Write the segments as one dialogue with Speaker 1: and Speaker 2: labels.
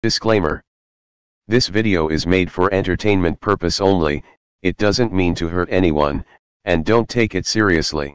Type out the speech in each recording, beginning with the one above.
Speaker 1: Disclaimer. This video is made for entertainment purpose only, it doesn't mean to hurt anyone, and don't take it seriously.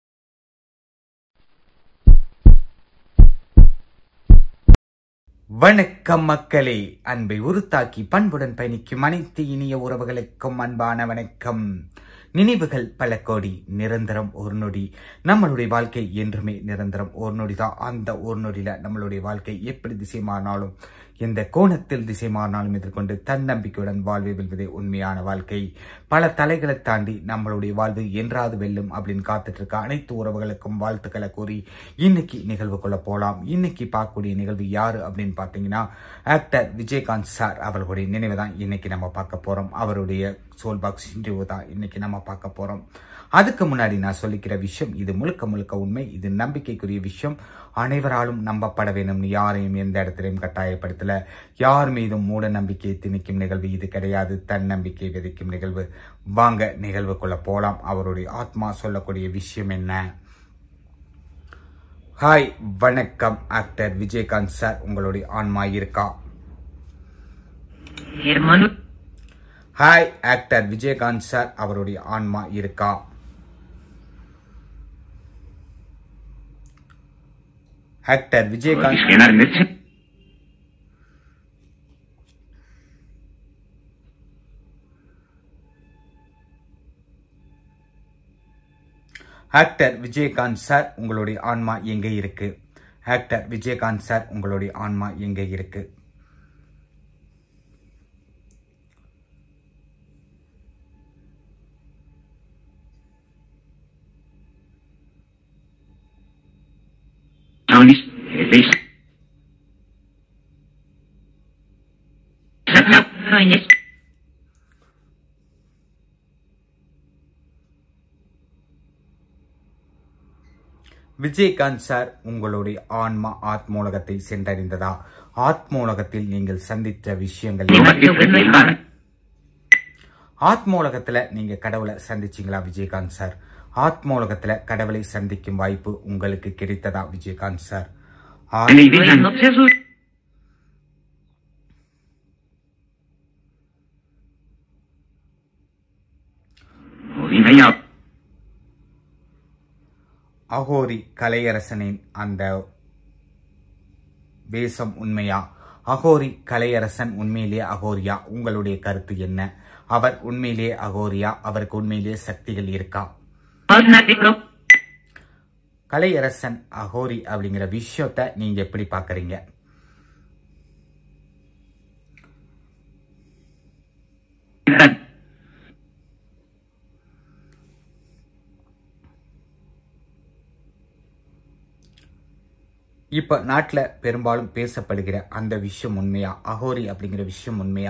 Speaker 2: வணக்கம் மக்களே அன்பை உருத்தாக்கி பண்புடன் பயணிக்கும் அனைத்து இனிய உறவுகளுக்கும் அன்பான வணக்கம் நினைவுகள் பல கோடி நிரந்தரம் ஒரு நொடி நம்மளுடைய வாழ்க்கை என்றுமே நிரந்தரம் ஒரு நொடி தான் அந்த ஒரு நொடியில நம்மளுடைய வாழ்க்கை எப்படி திசை மாறினாலும் எந்த கோணத்தில் திசை மாறினாலும் எதிர்கொண்டு தன்னம்பிக்கையுடன் வாழ்வை வெல்வதே உண்மையான வாழ்க்கை பல தலைகளை தாண்டி நம்மளுடைய வாழ்வு என்றாவது வெல்லும் அப்படின்னு காத்துட்டு இருக்க அனைத்து உறவுகளுக்கும் வாழ்த்துக்களை கூறி இன்னைக்கு நிகழ்வுக்குள்ள போலாம் இன்னைக்கு பார்க்கக்கூடிய நிகழ்வு யாரு அப்படின்னு பார்த்தீங்கன்னா ஆக்டர் விஜயகாந்த் சார் அவர்களுடைய நினைவு தான் இன்னைக்கு நம்ம பார்க்க போறோம் அவருடைய சோல் பாக்ஸ் இன்டர்வியூ தான் இன்னைக்கு நம்ம பார்க்க போறோம் அதுக்கு முன்னாடி நான் சொல்லிக்கிற விஷயம் இது முழுக்க முழுக்க உண்மை இது நம்பிக்கைக்குரிய விஷயம் அனைவராலும் நம்பப்பட வேணும்னு யாரையும் எந்த இடத்திலையும் கட்டாயப்படுத்தல யார் மீதும் மூட நம்பிக்கையை திணிக்கும் நிகழ்வு இது கிடையாது தன்னம்பிக்கை விதைக்கும் நிகழ்வு வாங்க நிகழ்வுக்குள்ள போலாம் அவருடைய ஆத்மா சொல்லக்கூடிய விஷயம் என்ன ஹாய் வணக்கம் ஆக்டர் விஜயகாந்த் சார் உங்களுடைய ஆன்மா இருக்கா
Speaker 3: Hermano,
Speaker 2: hi actor Vijayakanth sir அவருடைய ஆன்மா இருக்கா actor Vijayakanth
Speaker 3: Iskenar Netze,
Speaker 2: actor Vijayakanth sir உங்களுடைய ஆன்மா எங்கே இருக்கு ஆக்டர் விஜயகாந்த் சார் உங்களுடைய ஆன்மா எங்கே இருக்கு
Speaker 3: Aunis, Eteis. Noines.
Speaker 2: Vijayakanth sir உங்களுடைய ஆன்மா ஆத்மூலகத்தை சென்றடைந்ததா ஆத்மூலகத்தில் நீங்கள் சந்தித்த விஷயங்கள் என்ன? ஆத்மூலகத்துல நீங்க கடவுளை சந்திச்சீங்களா விஜயகாந்த் சார் ஆத்மூலகத்துல கடவுளை சந்திக்கும் வாய்ப்பு உங்களுக்கு கிடைத்ததா விஜயகாந்த் சார் ஆத்-
Speaker 3: Odinaya,
Speaker 2: அகோரி கலையரசனின் அந்த வேஷம் உண்மையா அகோரி கலையரசன் உண்மையிலேயே அகோரியா உங்களுடைய கருத்து என்ன அவர் உண்மையிலேயே அகோரியா அவருக்கு உண்மையிலேயே சக்திகள் இருக்கா
Speaker 3: Ornatico,
Speaker 2: கலையரசன் அகோரி அப்படிங்கிற விஷயத்த நீங்க எப்படி பாக்குறீங்க இப்ப நாட்டுல பெரும்பாலும் பேசப்படுகிற அந்த விஷயம் உண்மையா அகோரி அப்படிங்கிற விஷயம் உண்மையா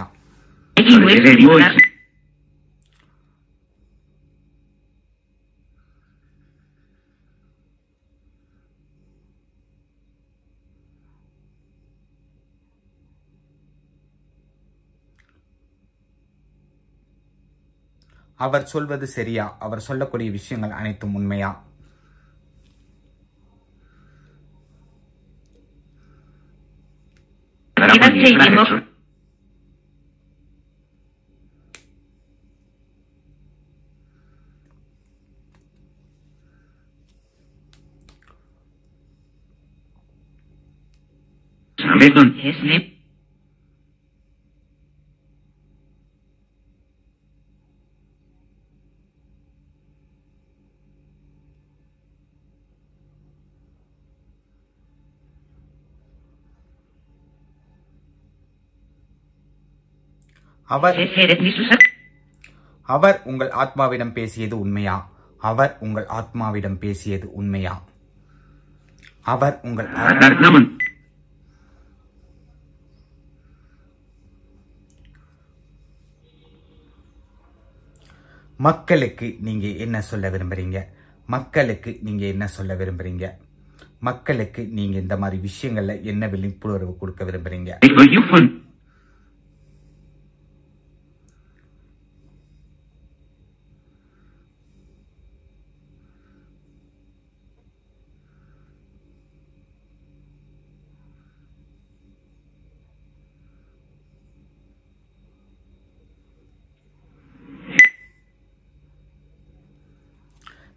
Speaker 2: அவர் சொல்வது சரியா அவர் சொல்லக்கூடிய விஷயங்கள் அனைத்தும் உண்மையா
Speaker 3: Sabedon, Esne,
Speaker 2: அவர்
Speaker 3: Seret Nisusak,
Speaker 2: அவர் உங்கள் ஆத்மாவிடம் பேசியது உண்மையா அவர் உங்கள் ஆத்மாவிடம் பேசியது உண்மையா அவர் உங்கள் ஆ-
Speaker 3: Adarnaman,
Speaker 2: மக்களுக்கு நீங்க என்ன சொல்ல விரும்புறீங்க மக்களுக்கு நீங்க என்ன சொல்ல விரும்புறீங்க மக்களுக்கு நீங்க இந்த மாதிரி விஷயங்கள்ல என்ன விழிப்புணர்வு கொடுக்க விரும்புறீங்க
Speaker 3: Ego Yufun,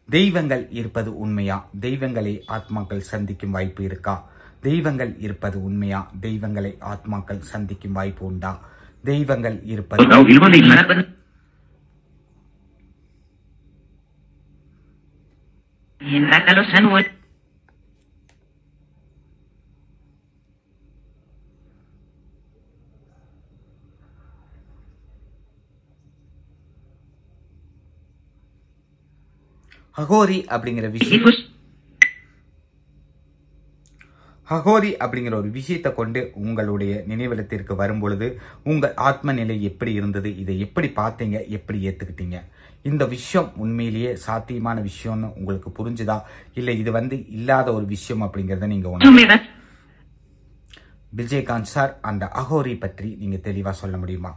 Speaker 2: தெய்வங்கள் இருப்பது உண்மையா தெய்வங்களை ஆத்மாக்கள் சந்திக்கும் வாய்ப்பு இருக்கா தெய்வங்கள் இருப்பது உண்மையா தெய்வங்களை ஆத்மாக்கள் சந்திக்கும் வாய்ப்பு உண்டா தெய்வங்கள் இருப்பது
Speaker 3: Kau ilmu di mana pun. Hindra kalau sanwat.
Speaker 2: Aghori அப்படிங்கிற விஷயம்
Speaker 3: Ifus.
Speaker 2: அகோரி அப்படிங்கிற ஒரு விஷயத்தை கொண்டு உங்களுடைய நினைவிடத்திற்கு வரும்பொழுது உங்கள் ஆத்ம நிலை எப்படி இருந்தது இதை எப்படி பார்த்தீங்க எப்படி ஏத்துக்கிட்டீங்க இந்த விஷயம் உண்மையிலேயே சாத்தியமான விஷயம்னு உங்களுக்கு புரிஞ்சுதா இல்லை இது வந்து இல்லாத ஒரு விஷயம் அப்படிங்கறத நீங்க உணர்
Speaker 3: Sumirat.
Speaker 2: விஜயகாந்த் சார் அந்த அகோரி பற்றி நீங்க தெளிவா சொல்ல முடியுமா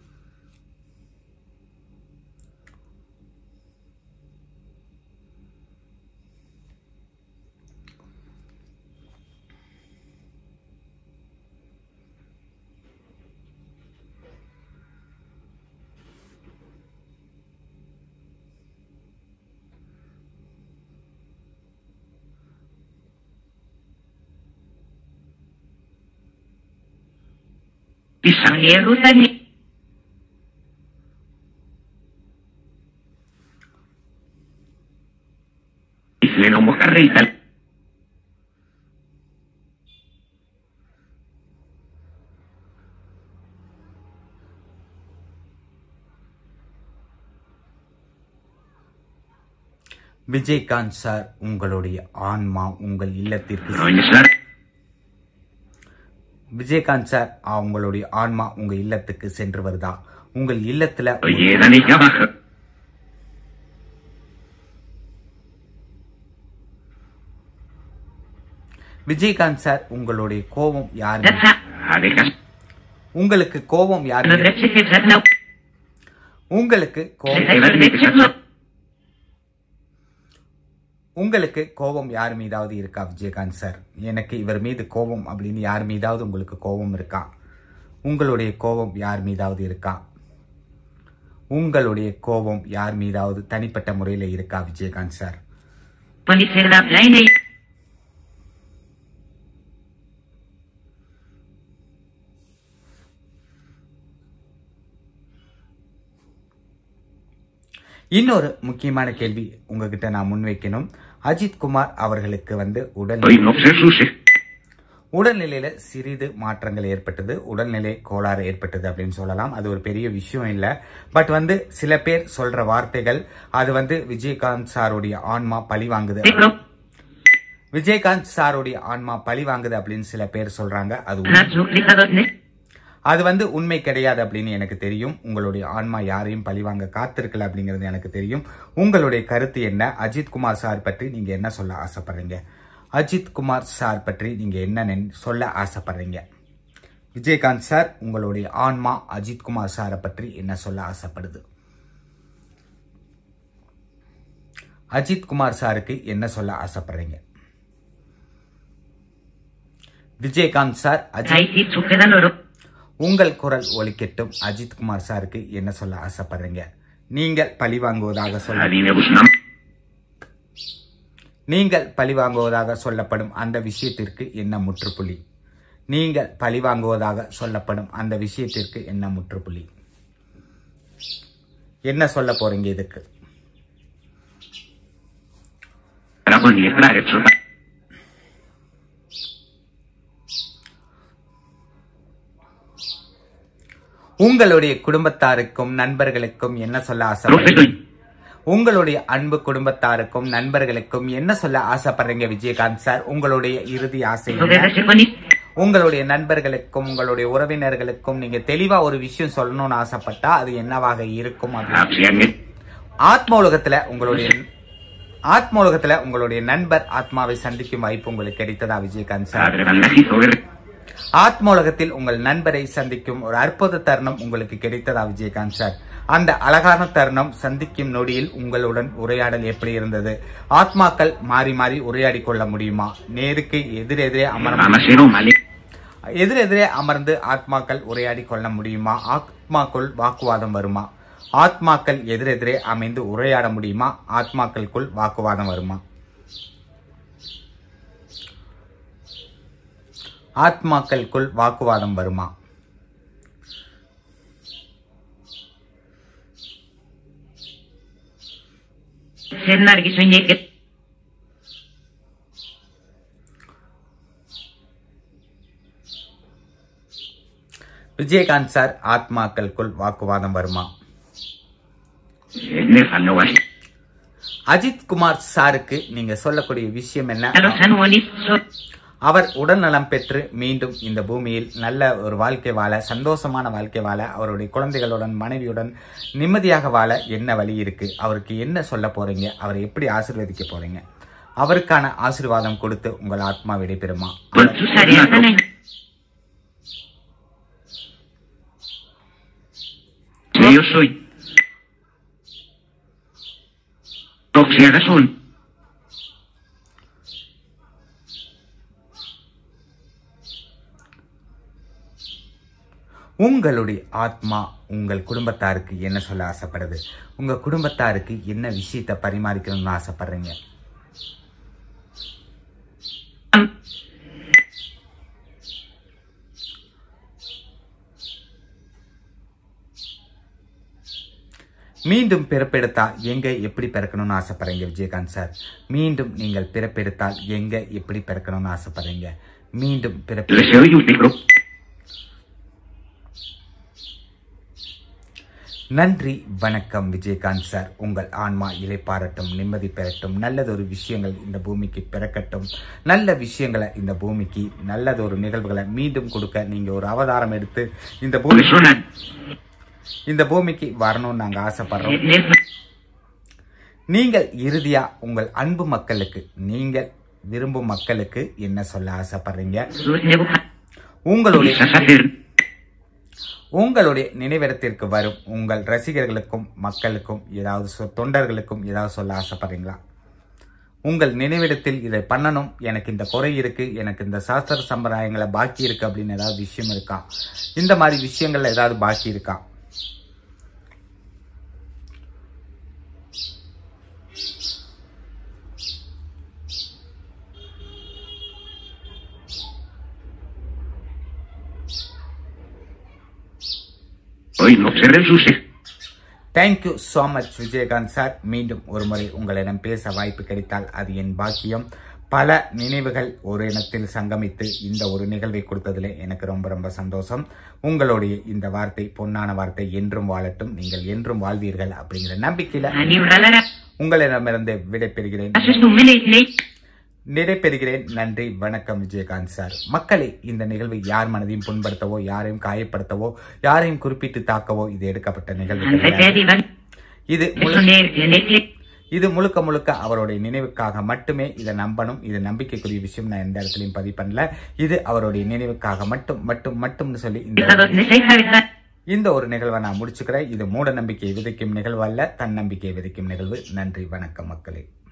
Speaker 3: Pisang hero tadi. Isle mo karita.
Speaker 2: Vijayakanth sir உங்களுடைய ஆன்மா உங்கள் இல்லத்திற்கு
Speaker 3: No, ini sir.
Speaker 2: Vijayakanth sir ஆ, உங்களுடைய ஆன்மா உங்க இல்லத்துக்கு சென்று வருதா உங்கள் இல்லத்துல
Speaker 3: Oye, Dani, ya baja.
Speaker 2: Vijayakanth sir உங்களுடைய கோபம் யார் மீது?
Speaker 3: Data. Adekas.
Speaker 2: உங்களுக்கு கோபம் யார்
Speaker 3: No
Speaker 2: மீது?
Speaker 3: drecce che zadnał.
Speaker 2: உங்களுக்கு கோபம்
Speaker 3: Daj drecce no.
Speaker 2: உங்களுக்கு கோபம் யார் மீதாவது இருக்கா விஜயகாந்த் சார் எனக்கு இவர் மீது கோபம் அப்படின்னு யார் மீதாவது உங்களுக்கு கோபம் இருக்கா உங்களுடைய கோபம் யார் மீதாவது இருக்கா உங்களுடைய கோபம் யார் மீதாவது தனிப்பட்ட முறையில் இருக்கா விஜயகாந்த் சார்
Speaker 3: Poliția Blainei.
Speaker 2: இன்னொரு முக்கியமான கேள்வி உங்ககிட்ட நான் முன்வைக்கணும் அஜித் குமார் அவர்களுக்கு வந்து உடல்
Speaker 3: Oi, no se suce.
Speaker 2: உடல்நிலையில சிறிது மாற்றங்கள் ஏற்பட்டது உடல்நிலை கோளாறு ஏற்பட்டது அப்படின்னு சொல்லலாம் அது ஒரு பெரிய விஷயம் இல்ல பட் வந்து சில பேர் சொல்ற வார்த்தைகள் அது வந்து விஜயகாந்த் சாருடைய ஆன்மா பழி வாங்குது
Speaker 3: Tigro.
Speaker 2: விஜயகாந்த் சாருடைய ஆன்மா பழி வாங்குது அப்படின்னு சில பேர் சொல்றாங்க அது உண்மை.
Speaker 3: Na duplicador.
Speaker 2: அது வந்து உண்மை கிடையாது அப்படின்னு எனக்கு தெரியும் உங்களுடைய ஆன்மா யாரையும் பழிவாங்க காத்திருக்கல அப்படிங்கிறது எனக்கு தெரியும் உங்களுடைய கருத்து என்ன அஜித் குமார் சார் பற்றி நீங்க என்ன சொல்ல ஆசைப்படுறீங்க அஜித் குமார் சார் பற்றி நீங்க என்ன நின்- சொல்ல ஆசைப்படுறீங்க விஜயகாந்த் சார் உங்களுடைய ஆன்மா அஜித் குமார் சாரை பற்றி என்ன சொல்ல ஆசைப்படுது அஜித் குமார் சாருக்கு என்ன சொல்ல ஆசைப்படுறீங்க Vijayakanth sir Ajith
Speaker 3: Hai ti suceda loro.
Speaker 2: உங்கள் குரல் ஒலிக்கட்டும் அஜித் குமார் சாருக்கு என்ன சொல்ல ஆசைப்படுறீங்க நீங்கள் பழி வாங்குவதாக சொல்ல
Speaker 3: Aline Busnam.
Speaker 2: நீங்கள் பழி வாங்குவதாக சொல்லப்படும் அந்த விஷயத்திற்கு என்ன முற்றுப்புள்ளி நீங்கள் பழி வாங்குவதாக சொல்லப்படும் அந்த விஷயத்திற்கு என்ன முற்றுப்புள்ளி என்ன சொல்ல போறீங்க இதுக்கு
Speaker 3: Ramon y Claret Sopa.
Speaker 2: உங்களுடைய குடும்பத்தாருக்கும் நண்பர்களுக்கும் என்ன சொல்ல
Speaker 3: Profesor.
Speaker 2: ஆசைப்படுறீங்க உங்களுடைய அன்பு குடும்பத்தாருக்கும் நண்பர்களுக்கும் என்ன சொல்ல ஆசைப்படுறீங்க விஜயகாந்த் சார் உங்களுடைய இறுதி ஆசை என்ன?
Speaker 3: Doveva se con
Speaker 2: உங்களுடைய நண்பர்களுக்கும் உங்களுடைய உறவினர்களுக்கும் நீங்க தெளிவா ஒரு விஷயம் சொல்லணும்னு ஆசைப்பட்டா அது என்னவாக இருக்கும் அப்படின்னு
Speaker 3: Apsiange.
Speaker 2: ஆத்ம உலகத்துல உங்களுடைய ஆத்ம உலகத்துல உங்களுடைய நண்பர் ஆத்மாவை சந்திக்கும் வாய்ப்பு உங்களுக்கு கிடைத்ததா Vijayakanth sir
Speaker 3: Padre Vandagito Guerre.
Speaker 2: ஆத்ம உலகத்தில் உங்கள் நண்பரை சந்திக்கும் ஒரு அற்புத தருணம் உங்களுக்கு கிடைத்ததா விஜயகாந்த் சார் அந்த அழகான தருணம் சந்திக்கும் நொடியில் உங்களுடன் உரையாடல் எப்படி இருந்தது ஆத்மாக்கள் மாறி மாறி உரையாடி கொள்ள முடியுமா நேருக்கு எதிரெதிரே அமர
Speaker 3: Amasero Male.
Speaker 2: எதிரெதிரே அமர்ந்து ஆத்மாக்கள் உரையாடி கொள்ள முடியுமா ஆத்மாக்குள் வாக்குவாதம் வருமா ஆத்மாக்கள் எதிரெதிரே அமைந்து உரையாட முடியுமா ஆத்மாக்களுக்குள் வாக்குவாதம் வருமா ஆத்மாக்களுக்குள் வாக்குவாதம் வருமா
Speaker 3: Sen nargis nyeket.
Speaker 2: Vijayakanth sir ஆத்மாக்களுக்குள் வாக்குவாதம் வருமா
Speaker 3: Ne fanno wasi.
Speaker 2: Ajith Kumar சாருக்கு நீங்க சொல்லக்கூடிய விஷயம்
Speaker 3: Allo
Speaker 2: என்ன
Speaker 3: sanoni so.
Speaker 2: அவர் உடல்நலம் பெற்று மீண்டும் இந்த பூமியில் நல்ல ஒரு வாழ்க்கை வாழ சந்தோஷமான வாழ்க்கை வாழ அவருடைய குழந்தைகளுடன் மனைவியுடன் நிம்மதியாக வாழ என்ன வழி இருக்கு அவருக்கு என்ன சொல்ல போறீங்க அவரை எப்படி ஆசீர்வதிக்க போறீங்க அவருக்கான ஆசீர்வாதம் கொடுத்து உங்கள் ஆத்மா விடைபெறுமா
Speaker 3: Con tu sariatane. Se io soy. Toxia razón.
Speaker 2: உங்களுடைய ஆத்மா உங்கள் குடும்பத்தாருக்கு என்ன சொல்ல ஆசைப்படுது உங்க குடும்பத்தாருக்கு என்ன விஷயத்தை பரிமாறிக்கணும்னு ஆசைப்படுறீங்க மீண்டும் பிறப்பெடுத்தா எங்க எப்படி பிறக்கணும்னு ஆசைப்படுறீங்க விஜயகாந்த் சார் மீண்டும் நீங்கள் பிறப்பெடுத்தால் எங்க எப்படி பிறக்கணும்னு ஆசைப்படுறீங்க மீண்டும் பிறப்பு
Speaker 3: Deseo y último.
Speaker 2: நன்றி வணக்கம் விஜயகாந்த் சார் உங்கள் ஆன்மா இலைப்பாரட்டும் நிம்மதி பெறட்டும் நல்லதொரு விஷயங்கள் இந்த பூமிக்கு பிறக்கட்டும் நல்ல விஷயங்களை இந்த பூமிக்கு நல்லதொரு நிகழ்வுகளை மீண்டும் கொடுக்க நீங்க ஒரு அவதாரம் எடுத்து இந்த பூமி
Speaker 3: Persona.
Speaker 2: இந்த பூமிக்கு வரணும்னு நாங்க ஆசைப்படுறோம்
Speaker 3: Nel.
Speaker 2: நீங்கள் இறுதியா உங்கள் அன்பு மக்களுக்கு நீங்கள் விரும்பும் மக்களுக்கு என்ன சொல்ல ஆசைப்படுறீங்க
Speaker 3: Sus nebuja.
Speaker 2: உங்களுடைய
Speaker 3: sacer.
Speaker 2: உங்களுடைய நினைவிடத்திற்கு வரும் உங்கள் ரசிகர்களுக்கும் மக்களுக்கும் ஏதாவது சொ- தொண்டர்களுக்கும் ஏதாவது சொல்ல ஆசைப்படுறீங்களா உங்கள் நினைவிடத்தில் இதை பண்ணணும் எனக்கு இந்த குறை இருக்கு எனக்கு இந்த சாஸ்திர சம்பிரதாயங்களை பாக்கி இருக்கு அப்படின்னு ஏதாவது விஷயம் இருக்கா இந்த மாதிரி விஷயங்கள்ல ஏதாவது பாக்கி இருக்கா
Speaker 3: Hoy no se reduce.
Speaker 2: Thank you so much Vijayakanth sir மீண்டும் ஒரு முறை உங்களிடம் பேச வாய்ப்பு கிடைத்தால் அது என் பாக்கியம் பல நினைவுகள் ஒரு இடத்தில் சங்கமித்து இந்த ஒரு நிகழ்வை கொடுத்ததில் எனக்கு ரொம்ப ரொம்ப சந்தோஷம் உங்களுடைய இந்த வார்த்தை பொன்னான வார்த்தை என்றும் வாழட்டும் நீங்கள் என்றும் வாழ்வீர்கள் அப்படிங்கிற நம்பிக்கையில
Speaker 3: Ani uralara.
Speaker 2: உங்களிடமிருந்து விடைபெறுகிறேன்
Speaker 3: Haces tu mele.
Speaker 2: விடைபெறுகிறேன் நன்றி வணக்கம் விஜயகாந்த் சார் மக்களே இந்த நிகழ்வு யார் மனதையும் புண்படுத்தவோ யாரையும் காயப்படுத்தவோ யாரையும் குறிப்பிட்டு தாக்கவோ இது எடுக்கப்பட்ட நிகழ்வு
Speaker 3: Ante te
Speaker 2: கிடையாது
Speaker 3: digan.
Speaker 2: இது
Speaker 3: Eso
Speaker 2: முழு-
Speaker 3: ne tiene
Speaker 2: இது முழுக்க முழுக்க அவருடைய நினைவுக்காக மட்டுமே இதை நம்பணும் இது நம்பிக்கைக்குரிய விஷயம் நான் எந்த இடத்துலயும் பதிவு பண்ணல இது அவருடைய நினைவுக்காக மட்டும் மட்டும் மட்டும்னு சொல்லி இந்த
Speaker 3: Dejados de seis cabezas.
Speaker 2: இந்த ஒரு நிகழ்வை நான் முடிச்சுக்கிறேன் இது மூட நம்பிக்கையை விதைக்கும் நிகழ்வு அல்ல தன்னம்பிக்கையை விதைக்கும் நிகழ்வு நன்றி வணக்கம் மக்களே